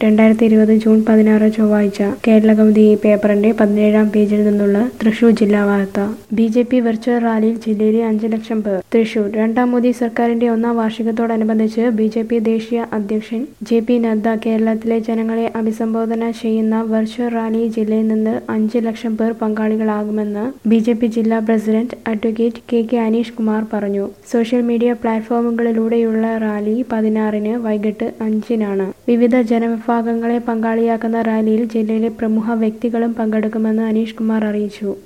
രണ്ടായിരത്തി ഇരുപത് ജൂൺ പതിനാറ് ചൊവ്വാഴ്ച കേരളകൗമുദി ഈ പേപ്പറിന്റെ പതിനേഴാം പേജിൽ നിന്നുള്ള തൃശൂർ ജില്ലാ വാർത്ത ബി ജെ പി വെർച്വൽ റാലിയിൽ ജില്ലയിലെ അഞ്ച് ലക്ഷം പേർ തൃശൂർ രണ്ടാം മോദി സർക്കാരിന്റെ ഒന്നാം വാർഷികത്തോടനുബന്ധിച്ച് ബി ജെ പി ദേശീയ അധ്യക്ഷൻ ജെ പി നദ്ദ കേരളത്തിലെ ജനങ്ങളെ അഭിസംബോധന ചെയ്യുന്ന വെർച്വൽ റാലി ജില്ലയിൽ നിന്ന് അഞ്ച് ലക്ഷം പേർ പങ്കാളികളാകുമെന്ന് ബി ജെ പി ജില്ലാ president advocate K K Aneesh Kumar പറഞ്ഞു സോഷ്യൽ മീഡിയ പ്ലാറ്റ്ഫോമുകളിലൂടെയുള്ള റാലി പതിനാറിന് വൈകിട്ട് അഞ്ചിനാണ് വിവിധ ജനവിഭാഗങ്ങളെ പങ്കാളിയാക്കുന്ന റാലിയിൽ ജില്ലയിലെ പ്രമുഖ വ്യക്തികളും പങ്കെടുക്കുമെന്ന് അനീഷ് കുമാർ അറിയിച്ചു